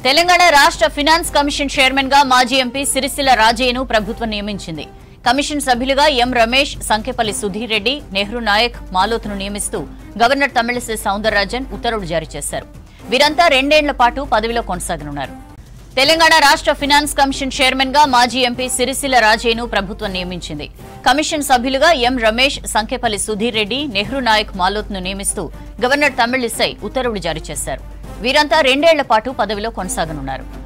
తెలంగాణ రాష్ట్ర finance commission chairman గా మాజీ ఎంపీ సిరిసిల్ల రాజయ్యను ప్రభుత్వం నియమించింది కమిషన్ సభ్యులుగా ఎం రమేష్ సంకెపల్లి సుధీర్ రెడ్డి నెహ్రూ నాయక్ మాలోత్ను నియమిస్తూ గవర్నర్ తమిళిసై సౌందరరాజన్ ఉత్తర్వులు జారీ చేశారు వీరంతా రెండేళ్ల పాటు పదవిలో కొనసాగనున్నారు తెలంగాణ రాష్ట్ర ఫినాన్స్ కమిషన్ చైర్మన్ గా మాజీ ఎంపీ సిరిసిల్ల రాజయ్యను ప్రభుత్వం నియమించింది కమిషన్ సభ్యులుగా ఎం రమేష్ సంకెపల్లి సుధీర్ రెడ్డి నెహ్రూ నాయక్ మాలోత్ను నియమిస్తూ గవర్నర్ తమిళిసై ఉత్తర్వులు జారీ చేశారు వీరంతా రెండేళ్ల పాటు పదవిలో కొనసాగనున్నారు